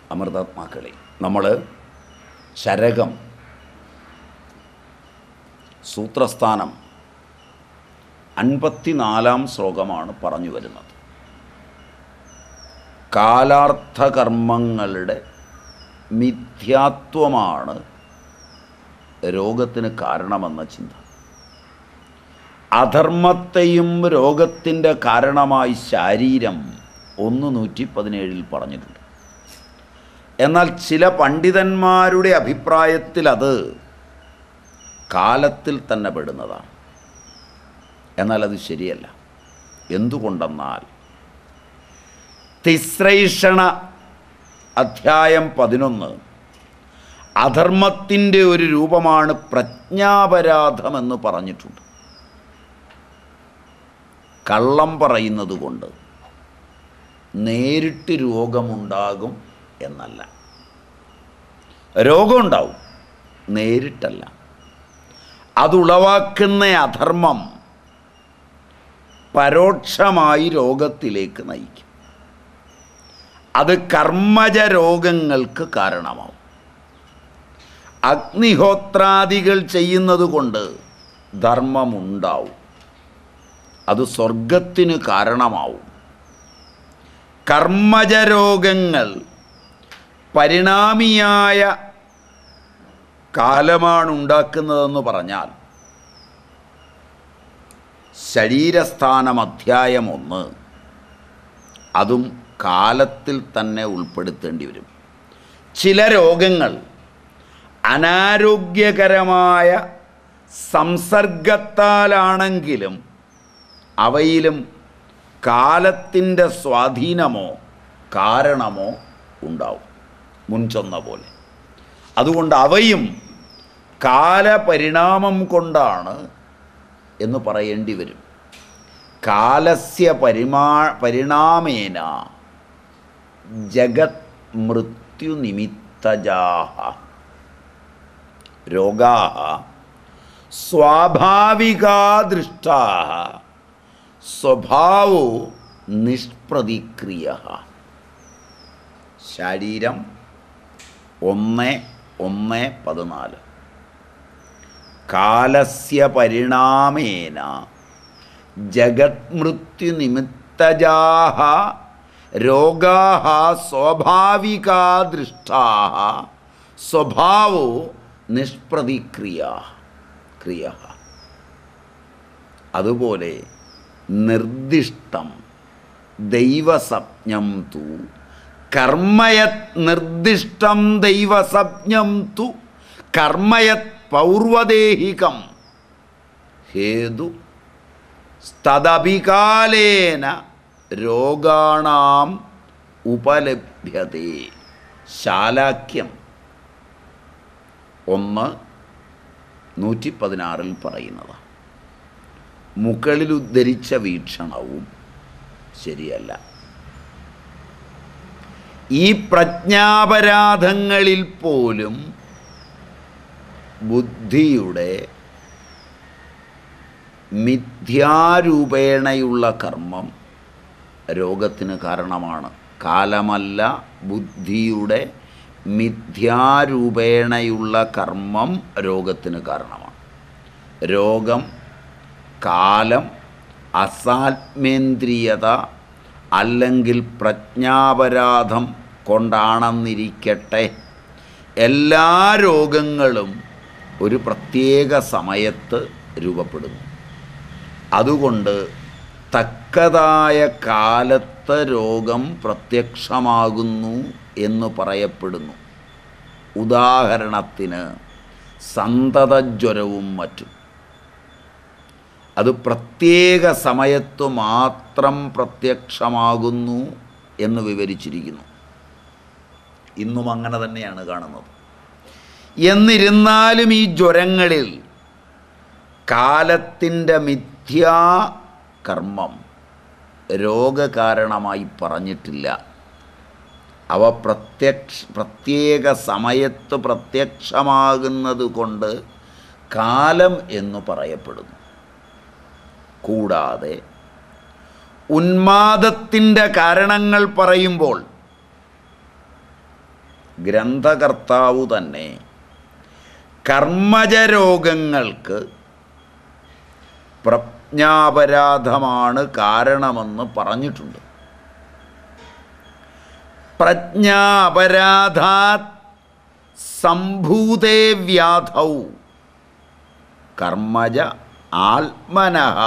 അമൃതാത്മാക്കളെ നമ്മൾ ശരകം സൂത്രസ്ഥാനം അൻപത്തിനാലാം ശ്ലോകമാണ് പറഞ്ഞു വരുന്നത് കാലാർത്ഥകർമ്മങ്ങളുടെ മിഥ്യാത്വമാണ് രോഗത്തിന് കാരണമെന്ന ചിന്ത അധർമ്മത്തെയും രോഗത്തിൻ്റെ കാരണമായി ശാരീരം ഒന്ന് നൂറ്റി പതിനേഴിൽ പറഞ്ഞിട്ടുണ്ട് എന്നാൽ ചില പണ്ഡിതന്മാരുടെ അഭിപ്രായത്തിൽ അത് കാലത്തിൽ തന്നെ പെടുന്നതാണ് എന്നാൽ അത് ശരിയല്ല എന്തുകൊണ്ടെന്നാൽ തിസ്രൈഷണ അധ്യായം പതിനൊന്ന് അധർമ്മത്തിൻ്റെ ഒരു രൂപമാണ് പ്രജ്ഞാപരാധമെന്ന് പറഞ്ഞിട്ടുണ്ട് കള്ളം പറയുന്നത് കൊണ്ട് നേരിട്ട് രോഗമുണ്ടാകും എന്നല്ല രോഗമുണ്ടാവും നേരിട്ടല്ല അതുളവാക്കുന്ന അധർമ്മം പരോക്ഷമായി രോഗത്തിലേക്ക് നയിക്കും അത് കർമ്മജ രോഗങ്ങൾക്ക് കാരണമാവും അഗ്നിഹോത്രാദികൾ ചെയ്യുന്നത് കൊണ്ട് ധർമ്മമുണ്ടാവും അത് സ്വർഗത്തിന് കാരണമാവും കർമ്മജരോഗങ്ങൾ പരിണാമിയായ കാലമാണ് ഉണ്ടാക്കുന്നതെന്ന് പറഞ്ഞാൽ ശരീരസ്ഥാനം അധ്യായം ഒന്ന് അതും കാലത്തിൽ തന്നെ ഉൾപ്പെടുത്തേണ്ടി വരും ചില രോഗങ്ങൾ അനാരോഗ്യകരമായ സംസർഗത്താലാണെങ്കിലും അവയിലും കാലത്തിൻ്റെ സ്വാധീനമോ കാരണമോ ഉണ്ടാവും മുൻചൊന്ന പോലെ അതുകൊണ്ട് അവയും കാലപരിണാമം കൊണ്ടാണ് എന്ന് പറയേണ്ടി വരും കാലസ്യ പരിമാ പരിണാമേന ജഗത് മൃത്യുനിമിത്തജാഹ രോഗാ സ്വാഭാവികാ ദൃഷ്ടാ സ്വഭാവോ നിഷ്പ്രതിക്രിയ ശരീരം ഒന്ന് ഒന്ന് പതിനാല് കാലസ്യ പരിണാമേന ജഗത്മൃത്യുനിമിത്തജാഹ രോഗാ സ്വാഭാവികാ ദൃഷ്ടാ സ്വഭാവോ നിഷ്പ്രതിക്രിയ ക്രിയ അതുപോലെ നിർദ്ദിഷ്ടം ദൈവസപ്ഞം തു കർമ്മയത് നിർദ്ദിഷ്ടം ദൈവസപ്ഞം തു കർമ്മയത് പൗർവദേഹികം ഹേതു സ്തദപികാലേന രോഗാണാം ഉപലഭ്യതേ ശാലാക്യം ഒന്ന് നൂറ്റി പതിനാറിൽ പറയുന്നതാണ് മുകളിൽ ഉദ്ധരിച്ച വീക്ഷണവും ശരിയല്ല ഈ പ്രജ്ഞാപരാധങ്ങളിൽ പോലും ബുദ്ധിയുടെ മിഥ്യാരൂപേണയുള്ള കർമ്മം രോഗത്തിന് കാരണമാണ് കാലമല്ല ബുദ്ധിയുടെ മിഥ്യാരൂപേണയുള്ള കർമ്മം രോഗത്തിന് കാരണമാണ് രോഗം കാലം അസാത്മേന്ദ്രിയത അല്ലെങ്കിൽ പ്രജ്ഞാപരാധം കൊണ്ടാണെന്നിരിക്കട്ടെ എല്ലാ രോഗങ്ങളും ഒരു പ്രത്യേക സമയത്ത് രൂപപ്പെടുന്നു അതുകൊണ്ട് തക്കതായ കാലത്ത് രോഗം പ്രത്യക്ഷമാകുന്നു എന്ന് പറയപ്പെടുന്നു ഉദാഹരണത്തിന് സന്തതജ്വരവും മറ്റും അത് പ്രത്യേക സമയത്ത് മാത്രം പ്രത്യക്ഷമാകുന്നു എന്ന് വിവരിച്ചിരിക്കുന്നു ഇന്നും അങ്ങനെ തന്നെയാണ് കാണുന്നത് എന്നിരുന്നാലും ഈ ജ്വരങ്ങളിൽ കാലത്തിൻ്റെ മിഥ്യാ കർമ്മം രോഗകാരണമായി പറഞ്ഞിട്ടില്ല അവ പ്രത്യക്ഷ പ്രത്യേക സമയത്ത് പ്രത്യക്ഷമാകുന്നത് കൊണ്ട് കാലം എന്ന് പറയപ്പെടുന്നു കൂടാതെ ഉന്മാദത്തിൻ്റെ കാരണങ്ങൾ പറയുമ്പോൾ ഗ്രന്ഥകർത്താവ് തന്നെ കർമ്മജരോഗങ്ങൾക്ക് പ്രജ്ഞാപരാധമാണ് കാരണമെന്ന് പറഞ്ഞിട്ടുണ്ട് പ്രജ്ഞാപരാധാത് സംഭൂതേ വ്യാധൗ കർമ്മജ ആത്മനഃ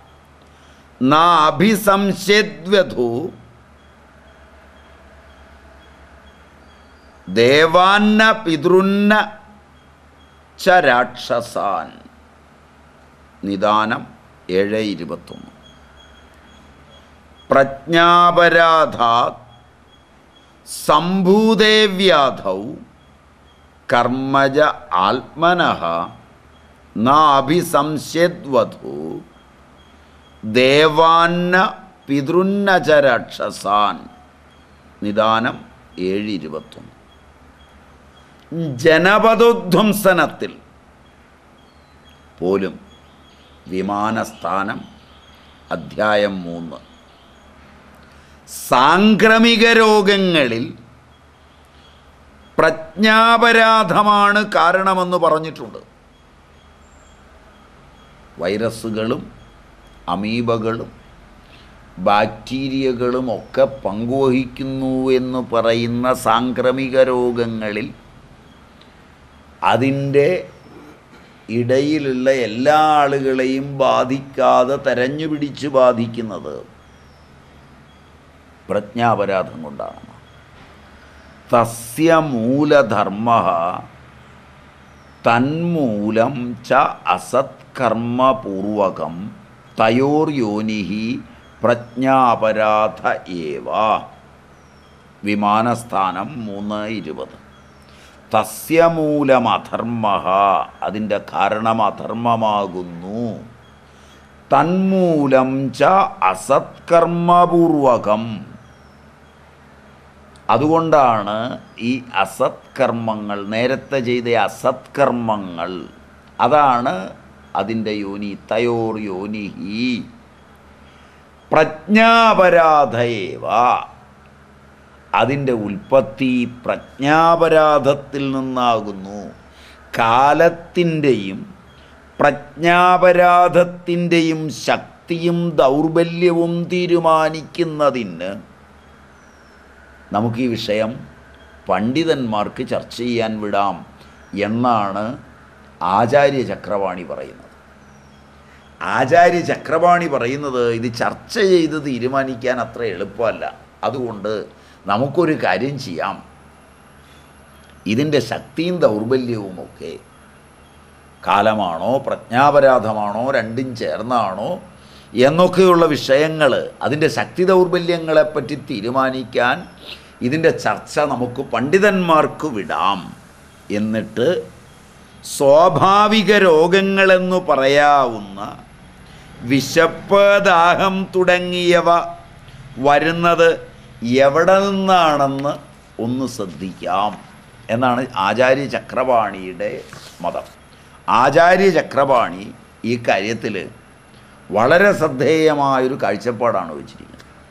നാഭിസംശയദ്വധു ദേവാന്ന പിതൃന്ന ച രാക്ഷസാൻ നിദാനം ഏഴ് ഇരുപത്തൊന്ന് പ്രജ്ഞാപരാധാത് സംഭൂതേ വ്യാധൗ കർമ്മജ ആത്മനഃ നാഭിസംശയദ്വധു ദേവാന്ന പിതൃന്ന ച രാക്ഷസാൻ നിദാനം ഏഴ് ഇരുപത്തൊന്ന് ജനപദോധ്വംസനത്തിൽ പോലും വിമാനസ്ഥാനം അധ്യായം മൂന്ന് സാംക്രമിക രോഗങ്ങളിൽ പ്രജ്ഞാപരാധമാണ് കാരണമെന്ന് പറഞ്ഞിട്ടുണ്ട് വൈറസുകളും അമീബകളും ബാക്ടീരിയകളും ഒക്കെ പങ്കുവഹിക്കുന്നു എന്ന് പറയുന്ന സാംക്രമിക രോഗങ്ങളിൽ അതിൻ്റെ ഇടയിലുള്ള എല്ലാ ആളുകളെയും ബാധിക്കാതെ തെരഞ്ഞു പിടിച്ച് ബാധിക്കുന്നത് പ്രജ്ഞാപരാധം കൊണ്ടാണ് തസ്യ മൂലധർമ്മ തന്മൂലം ച അസത്കർമ്മപൂർവകം തയോർയോനി പ്രജ്ഞാപരാധ ഏവ വിമാനസ്ഥാനം മൂന്ന് ഇരുപത് തസ്യ മൂലം അധർമ്മ അതിൻ്റെ കാരണം അധർമ്മമാകുന്നു തന്മൂലം ച അസത്കർമ്മപൂർവകം അതുകൊണ്ടാണ് ഈ അസത്കർമ്മങ്ങൾ നേരത്തെ ചെയ്ത അസത്കർമ്മങ്ങൾ അതാണ് അതിൻ്റെ യോനി തയോർ യോനിഹി പ്രജ്ഞാപരാധയേവ അതിൻ്റെ ഉൽപ്പത്തി പ്രജ്ഞാപരാധത്തിൽ നിന്നാകുന്നു കാലത്തിൻ്റെയും പ്രജ്ഞാപരാധത്തിൻ്റെയും ശക്തിയും ദൗർബല്യവും തീരുമാനിക്കുന്നതിന് നമുക്ക് ഈ വിഷയം പണ്ഡിതന്മാർക്ക് ചർച്ച ചെയ്യാൻ വിടാം എന്നാണ് ആചാര്യ ചക്രവാണി പറയുന്നത് ആചാര്യ ചക്രവാണി പറയുന്നത് ഇത് ചർച്ച ചെയ്ത് തീരുമാനിക്കാൻ അത്ര എളുപ്പമല്ല അതുകൊണ്ട് നമുക്കൊരു കാര്യം ചെയ്യാം ഇതിൻ്റെ ശക്തിയും ദൗർബല്യവുമൊക്കെ കാലമാണോ പ്രജ്ഞാപരാധമാണോ രണ്ടും ചേർന്നാണോ എന്നൊക്കെയുള്ള വിഷയങ്ങൾ അതിൻ്റെ ശക്തി ദൗർബല്യങ്ങളെപ്പറ്റി തീരുമാനിക്കാൻ ഇതിൻ്റെ ചർച്ച നമുക്ക് പണ്ഡിതന്മാർക്ക് വിടാം എന്നിട്ട് സ്വാഭാവിക രോഗങ്ങളെന്നു പറയാവുന്ന വിശപ്പ് ദാഹം തുടങ്ങിയവ വരുന്നത് എവിടെ നിന്നാണെന്ന് ഒന്ന് ശ്രദ്ധിക്കാം എന്നാണ് ആചാര്യ ചക്രപാണിയുടെ മതം ആചാര്യ ചക്രപാണി ഈ കാര്യത്തിൽ വളരെ ശ്രദ്ധേയമായൊരു കാഴ്ചപ്പാടാണ് വെച്ചിരിക്കുന്നത്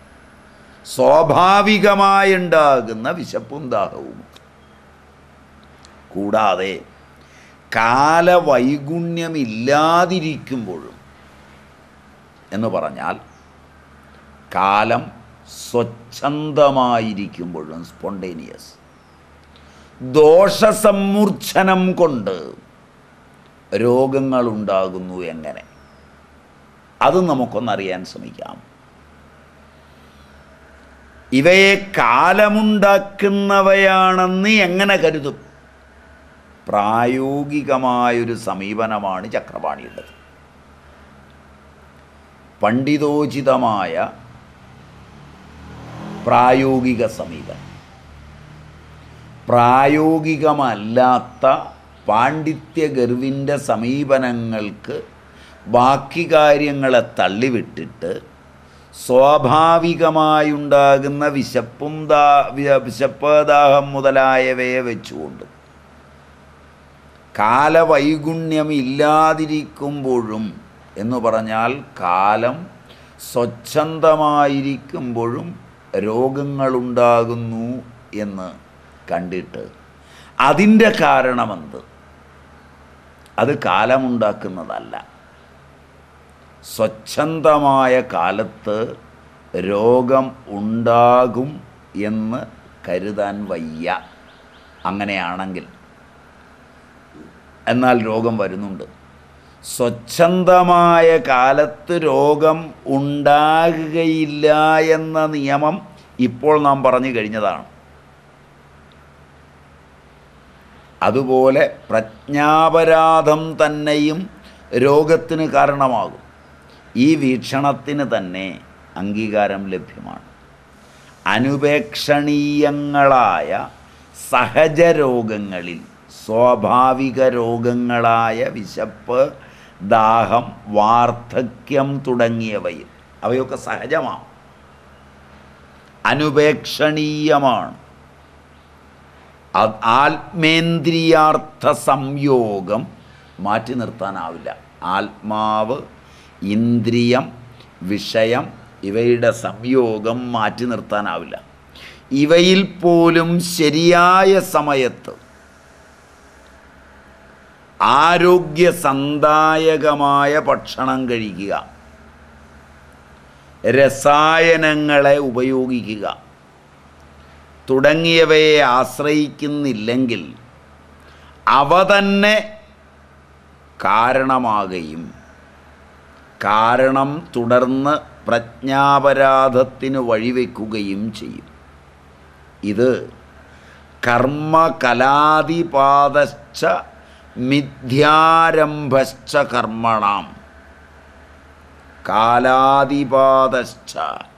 സ്വാഭാവികമായുണ്ടാകുന്ന വിശപ്പും ദാഹവും കൂടാതെ കാലവൈഗുണ്യമില്ലാതിരിക്കുമ്പോഴും എന്ന് പറഞ്ഞാൽ കാലം സ്വച്ഛന്തമായിരിക്കുമ്പോഴും സ്പോണ്ടേനിയസ് ദോഷസമ്മൂർച്ഛനം കൊണ്ട് രോഗങ്ങളുണ്ടാകുന്നു എങ്ങനെ അത് നമുക്കൊന്നറിയാൻ ശ്രമിക്കാം ഇവയെ കാലമുണ്ടാക്കുന്നവയാണെന്ന് എങ്ങനെ കരുതും പ്രായോഗികമായൊരു സമീപനമാണ് ചക്രപാണിയുടേത് പണ്ഡിതോചിതമായ പ്രായോഗിക സമീപനം പ്രായോഗികമല്ലാത്ത പാണ്ഡിത്യഗർവിൻ്റെ സമീപനങ്ങൾക്ക് ബാക്കി കാര്യങ്ങളെ തള്ളിവിട്ടിട്ട് സ്വാഭാവികമായുണ്ടാകുന്ന വിശപ്പും ദാ വി- വിശപ്പ് ദാഹം മുതലായവയെ വെച്ചുകൊണ്ട് കാലവൈഗുണ്യമില്ലാതിരിക്കുമ്പോഴും എന്ന് പറഞ്ഞാൽ കാലം സ്വച്ഛന്തമായിരിക്കുമ്പോഴും രോഗങ്ങളുണ്ടാകുന്നു എന്ന് കണ്ടിട്ട് അതിൻ്റെ കാരണമെന്ത് അത് കാലമുണ്ടാക്കുന്നതല്ല സ്വച്ഛന്തമായ കാലത്ത് രോഗം ഉണ്ടാകും എന്ന് കരുതാൻ വയ്യ അങ്ങനെയാണെങ്കിൽ എന്നാൽ രോഗം വരുന്നുണ്ട് സ്വച്ഛന്തമായ കാലത്ത് രോഗം ഉണ്ടാകുകയില്ല എന്ന നിയമം ഇപ്പോൾ നാം പറഞ്ഞു കഴിഞ്ഞതാണ് അതുപോലെ പ്രജ്ഞാപരാധം തന്നെയും രോഗത്തിന് കാരണമാകും ഈ വീക്ഷണത്തിന് തന്നെ അംഗീകാരം ലഭ്യമാണ് അനുപേക്ഷണീയങ്ങളായ സഹജരോഗങ്ങളിൽ സ്വാഭാവിക രോഗങ്ങളായ വിശപ്പ് ദാഹം വാർദ്ധക്യം തുടങ്ങിയവയിൽ അവയൊക്കെ സഹജമാണ് അനുപേക്ഷണീയമാണ് അത് ആത്മേന്ദ്രിയാർത്ഥ സംയോഗം മാറ്റി നിർത്താനാവില്ല ആത്മാവ് ഇന്ദ്രിയം വിഷയം ഇവയുടെ സംയോഗം മാറ്റി നിർത്താനാവില്ല ഇവയിൽ പോലും ശരിയായ സമയത്ത് ആരോഗ്യസന്ദായകമായ ഭക്ഷണം കഴിക്കുക രസായനങ്ങളെ ഉപയോഗിക്കുക തുടങ്ങിയവയെ ആശ്രയിക്കുന്നില്ലെങ്കിൽ അവ തന്നെ കാരണമാകുകയും കാരണം തുടർന്ന് പ്രജ്ഞാപരാധത്തിന് വഴിവെക്കുകയും ചെയ്യും ഇത് കർമ്മകലാതിപാതശ്ച മിഥ്യാരംഭശ്ച കർമ്മണാം കാലാതിപാതശ്ച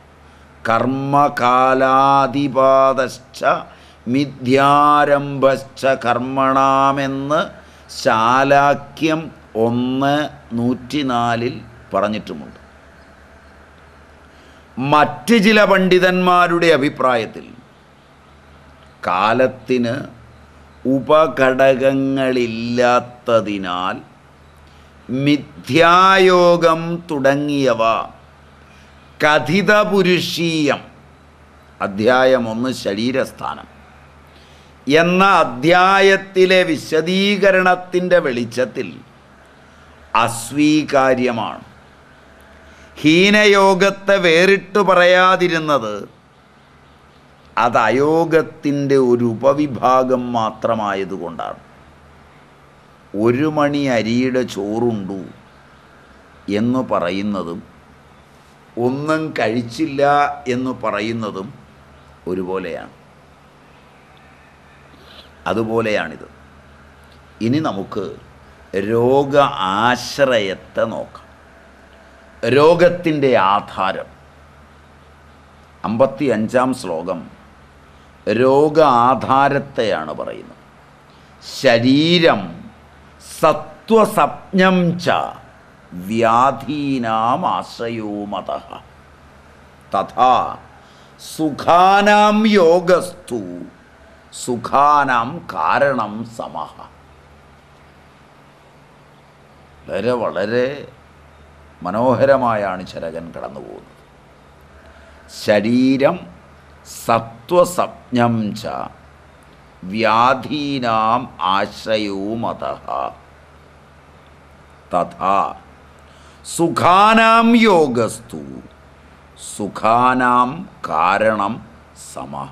കർമ്മകാലാതിപാതശ്ച മിഥ്യാരംഭശ്ച കർമ്മണാമെന്ന് ശാലാക്യം ഒന്ന് നൂറ്റിനാലിൽ പറഞ്ഞിട്ടുമുണ്ട് മറ്റ് ചില പണ്ഡിതന്മാരുടെ അഭിപ്രായത്തിൽ കാലത്തിന് ഉപഘടകങ്ങളില്ലാത്തതിനാൽ മിഥ്യായോഗം തുടങ്ങിയവ കഥിത പുരുഷീയം അധ്യായം ഒന്ന് ശരീരസ്ഥാനം എന്ന അധ്യായത്തിലെ വിശദീകരണത്തിൻ്റെ വെളിച്ചത്തിൽ അസ്വീകാര്യമാണ് ഹീനയോഗത്തെ വേറിട്ട് പറയാതിരുന്നത് അത് അയോഗത്തിൻ്റെ ഒരു ഉപവിഭാഗം മാത്രമായതുകൊണ്ടാണ് ഒരു മണി അരിയുടെ ചോറുണ്ടു എന്ന് പറയുന്നതും ഒന്നും കഴിച്ചില്ല എന്ന് പറയുന്നതും ഒരുപോലെയാണ് അതുപോലെയാണിത് ഇനി നമുക്ക് രോഗ ആശ്രയത്തെ നോക്കാം രോഗത്തിൻ്റെ ആധാരം അമ്പത്തി അഞ്ചാം ശ്ലോകം രോഗ ആധാരത്തെയാണ് പറയുന്നത് ശരീരം സത്വസപ്നം ച വ്യാധീനാം ആശ്രയോ മത തഥാ സുഖാനാം യോഗസ്തു സുഖാനാം കാരണം സമഹ വളരെ വളരെ മനോഹരമായാണ് ചരകൻ കടന്നു പോകുന്നത് ശരീരം സത്വസപ്നം ച വ്യാധീനാം ആശ്രയോ മത തഥാ സുഖാനാം യോഗസ്തു സുഖാനാം കാരണം സമഹ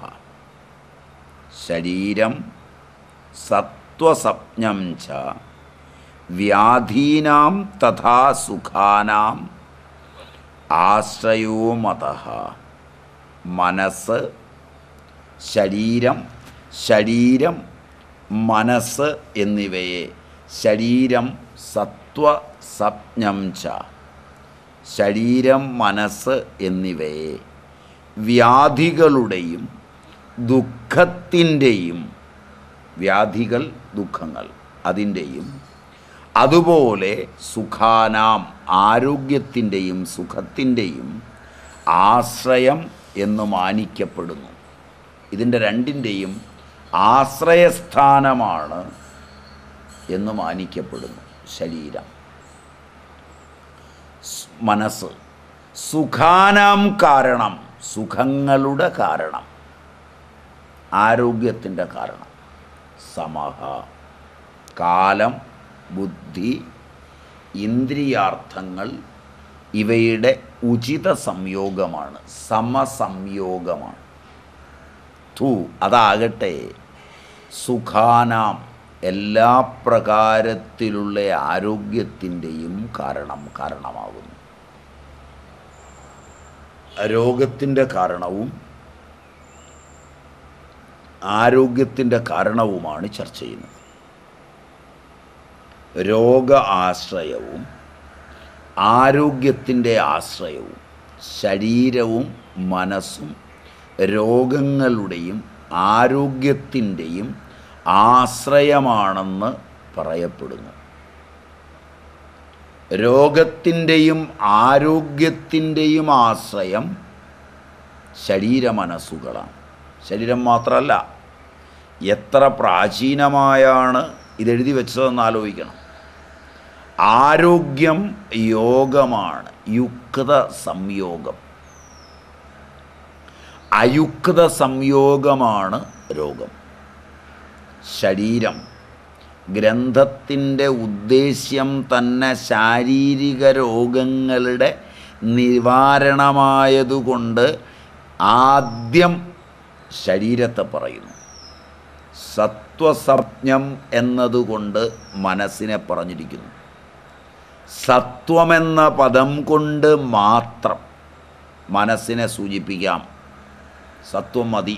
ശരീരം സത്വസപ്നം ച വ്യാധീനാം തഥാ സുഖാനാം ആശ്രയോ മത മനസ്സ് ശരീരം ശരീരം മനസ്സ് എന്നിവയെ ശരീരം സത്വ സപ്നം ച ശരീരം മനസ്സ് എന്നിവയെ വ്യാധികളുടെയും ദുഃഖത്തിൻ്റെയും വ്യാധികൾ ദുഃഖങ്ങൾ അതിൻ്റെയും അതുപോലെ സുഖാനാം ആരോഗ്യത്തിൻ്റെയും സുഖത്തിൻ്റെയും ആശ്രയം എന്ന് മാനിക്കപ്പെടുന്നു ഇതിൻ്റെ രണ്ടിൻ്റെയും ആശ്രയസ്ഥാനമാണ് എന്ന് മാനിക്കപ്പെടുന്നു ശരീരം സ് മനസ്സ് സുഖാനാം കാരണം സുഖങ്ങളുടെ കാരണം ആരോഗ്യത്തിൻ്റെ കാരണം സമഹ കാലം ബുദ്ധി ഇന്ദ്രിയാർത്ഥങ്ങൾ ഇവയുടെ ഉചിത സംയോഗമാണ് സമസംയോഗമാണ് തു അതാകട്ടെ സുഖാനാം എല്ലാ പ്രകാരത്തിലുള്ള ആരോഗ്യത്തിൻ്റെയും കാരണം കാരണമാകുന്നു രോഗത്തിൻ്റെ കാരണവും ആരോഗ്യത്തിൻ്റെ കാരണവുമാണ് ചർച്ച ചെയ്യുന്നത് രോഗ ആശ്രയവും ആരോഗ്യത്തിൻ്റെ ആശ്രയവും ശരീരവും മനസ്സും രോഗങ്ങളുടെയും ആരോഗ്യത്തിൻ്റെയും ആശ്രയമാണെന്ന് പറയപ്പെടുന്നു രോഗത്തിൻ്റെയും ആരോഗ്യത്തിൻ്റെയും ആശ്രയം ശരീരമനസ്സുകളാണ് ശരീരം മാത്രമല്ല എത്ര പ്രാചീനമായാണ് ഇതെഴുതി വെച്ചതെന്ന് ആലോചിക്കണം ആരോഗ്യം യോഗമാണ് യുക്ത സംയോഗം അയുക്ത സംയോഗമാണ് രോഗം ശരീരം ഗ്രന്ഥത്തിൻ്റെ ഉദ്ദേശ്യം തന്നെ ശാരീരിക രോഗങ്ങളുടെ നിവാരണമായതുകൊണ്ട് ആദ്യം ശരീരത്തെ പറയുന്നു സത്വസജ്ഞം എന്നതുകൊണ്ട് മനസ്സിനെ പറഞ്ഞിരിക്കുന്നു സത്വമെന്ന പദം കൊണ്ട് മാത്രം മനസ്സിനെ സൂചിപ്പിക്കാം സത്വം മതി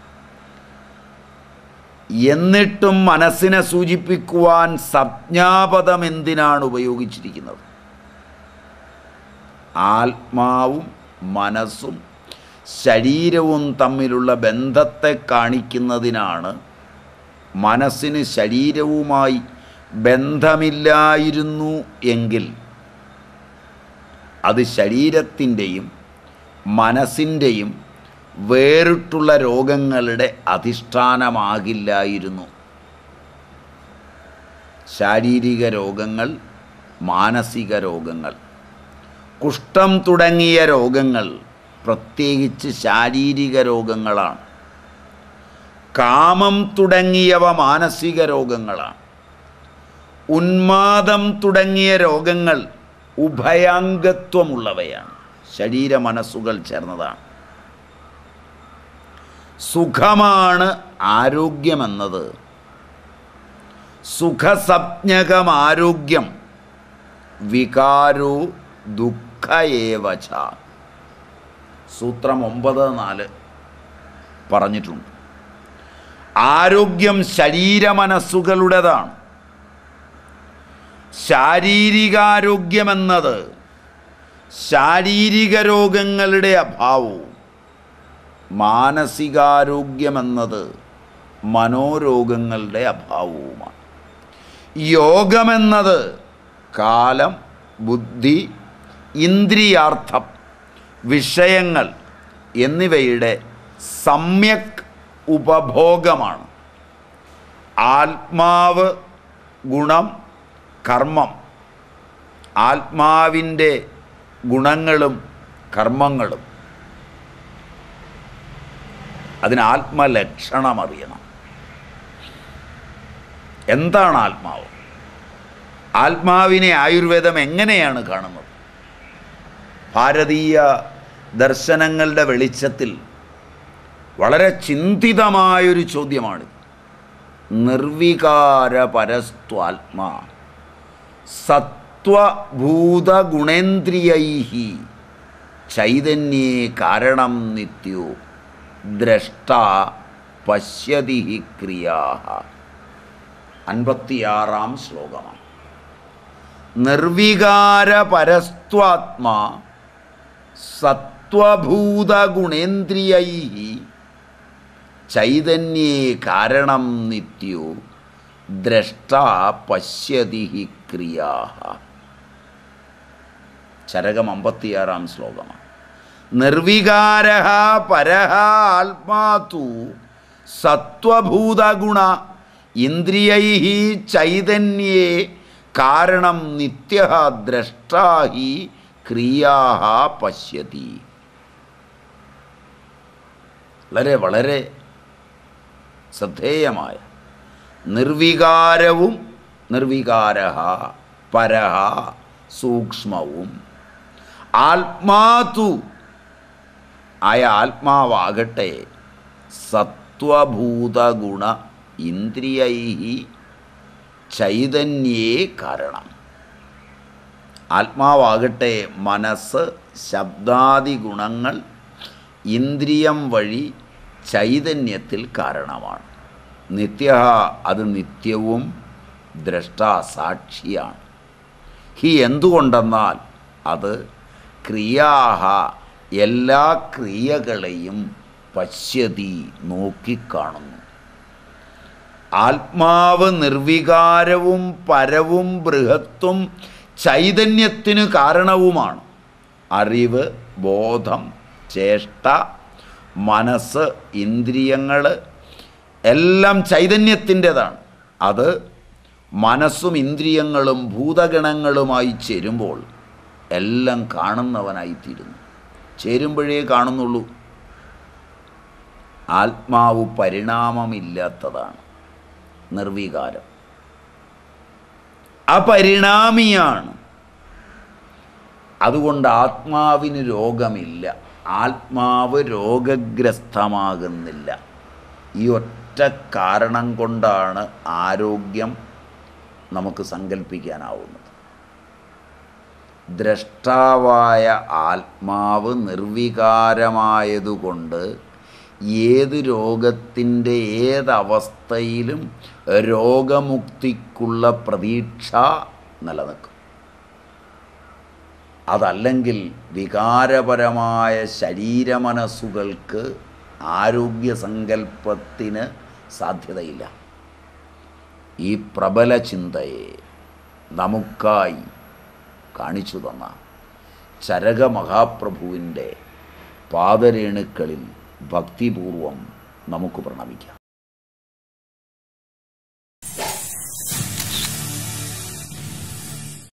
എന്നിട്ടും മനസ്സിനെ സൂചിപ്പിക്കുവാൻ സംജ്ഞാപദം എന്തിനാണ് ഉപയോഗിച്ചിരിക്കുന്നത് ആത്മാവും മനസ്സും ശരീരവും തമ്മിലുള്ള ബന്ധത്തെ കാണിക്കുന്നതിനാണ് മനസ്സിന് ശരീരവുമായി ബന്ധമില്ലായിരുന്നു എങ്കിൽ അത് ശരീരത്തിൻ്റെയും മനസ്സിൻ്റെയും വേറിട്ടുള്ള രോഗങ്ങളുടെ അധിഷ്ഠാനമാകില്ലായിരുന്നു ശാരീരിക രോഗങ്ങൾ മാനസിക രോഗങ്ങൾ കുഷ്ഠം തുടങ്ങിയ രോഗങ്ങൾ പ്രത്യേകിച്ച് ശാരീരിക രോഗങ്ങളാണ് കാമം തുടങ്ങിയവ മാനസിക രോഗങ്ങളാണ് ഉന്മാദം തുടങ്ങിയ രോഗങ്ങൾ ഉഭയാംഗത്വമുള്ളവയാണ് ശരീര മനസ്സുകൾ ചേർന്നതാണ് സുഖമാണ് ആരോഗ്യമെന്നത് സുഖസപ്ഞകം ആരോഗ്യം വികാരോ ദുഃഖയേവച സൂത്രം ഒമ്പത് നാല് പറഞ്ഞിട്ടുണ്ട് ആരോഗ്യം ശരീരമനസ്സുകളുടേതാണ് ശാരീരികാരോഗ്യമെന്നത് ശാരീരിക രോഗങ്ങളുടെ അഭാവവും മാനസികാരോഗ്യമെന്നത് മനോരോഗങ്ങളുടെ അഭാവവുമാണ് യോഗമെന്നത് കാലം ബുദ്ധി ഇന്ദ്രിയാർത്ഥം വിഷയങ്ങൾ എന്നിവയുടെ സമ്യക് ഉപഭോഗമാണ് ആത്മാവ് ഗുണം കർമ്മം ആത്മാവിൻ്റെ ഗുണങ്ങളും കർമ്മങ്ങളും അതിന് ആത്മലക്ഷണം അറിയണം എന്താണ് ആത്മാവ് ആത്മാവിനെ ആയുർവേദം എങ്ങനെയാണ് കാണുന്നത് ഭാരതീയ ദർശനങ്ങളുടെ വെളിച്ചത്തിൽ വളരെ ചിന്തിതമായൊരു ചോദ്യമാണ് നിർവികാര പരസ്ത്വാത്മാ സത്വഭൂതഗുണേന്ദ്രിയൈ ചൈതന്യേ കാരണം നിത്യോ ദ്രഷ്ട പശ്യതി ക്രിയാ അൻപത്തിയാറാം ശ്ലോകമാണ് നിർവികാര പരസ്ത്വാത്മാ സത്വഭൂതഗുണേന്ദ്രിയൈ ചൈതന്യേ കാരണം നിത്യോ ദ്രഷ്ട പശ്യതി ക്രിയാ ചരകം അമ്പത്തിയാറാം ശ്ലോകമാണ് നിർവികാര പരഹ ആത്മാ തു സത്വഭൂതഗുണ ഇന്ദ്രിയൈ ചൈതന്യേ കാരണം നിത്യ ദ്രഷ്ടാ ഹി ക്രിയാ പശ്യതി വളരെ വളരെ ശ്രദ്ധേയമായ നിർവികാരവും നിർവികാര പരഹ സൂക്ഷ്മവും ആത്മാതു ആയ ആത്മാവാകട്ടെ സത്വഭൂതഗുണ ഇന്ദ്രിയൈ ചൈതന്യേ കാരണം ആത്മാവാകട്ടെ മനസ്സ് ശബ്ദാദി ഗുണങ്ങൾ ഇന്ദ്രിയം വഴി ചൈതന്യത്തിൽ കാരണമാണ് നിത്യ അത് നിത്യവും ദ്രഷ്ടാസാക്ഷിയാണ് ഹി എന്തുകൊണ്ടെന്നാൽ അത് ക്രിയാഹ എല്ലാ ക്രിയകളെയും പശ്യതി നോക്കിക്കാണുന്നു ആത്മാവ് നിർവികാരവും പരവും ബൃഹത്തും ചൈതന്യത്തിന് കാരണവുമാണ് അറിവ് ബോധം ചേഷ്ട മനസ്സ് ഇന്ദ്രിയങ്ങൾ എല്ലാം ചൈതന്യത്തിൻ്റെതാണ് അത് മനസ്സും ഇന്ദ്രിയങ്ങളും ഭൂതഗണങ്ങളുമായി ചേരുമ്പോൾ എല്ലാം കാണുന്നവനായിത്തീരുന്നു ചേരുമ്പോഴേ കാണുന്നുള്ളൂ ആത്മാവ് പരിണാമമില്ലാത്തതാണ് നിർവികാരം അപരിണാമിയാണ് അതുകൊണ്ട് ആത്മാവിന് രോഗമില്ല ആത്മാവ് രോഗഗ്രസ്തമാകുന്നില്ല ഈ ഒറ്റ കാരണം കൊണ്ടാണ് ആരോഗ്യം നമുക്ക് സങ്കല്പിക്കാനാവുന്നത് ദ്രഷ്ടാവായ ആത്മാവ് നിർവികാരമായതുകൊണ്ട് ഏത് രോഗത്തിൻ്റെ ഏതവസ്ഥയിലും രോഗമുക്തിക്കുള്ള പ്രതീക്ഷ നിലനിൽക്കും അതല്ലെങ്കിൽ വികാരപരമായ ശരീരമനസ്സുകൾക്ക് ആരോഗ്യസങ്കല്പത്തിന് സാധ്യതയില്ല ഈ പ്രബല ചിന്തയെ നമുക്കായി കാണിച്ചു തന്ന ചരക മഹാപ്രഭുവിൻ്റെ പാദരേണുക്കളിൽ ഭക്തിപൂർവം നമുക്ക് പ്രണമിക്കാം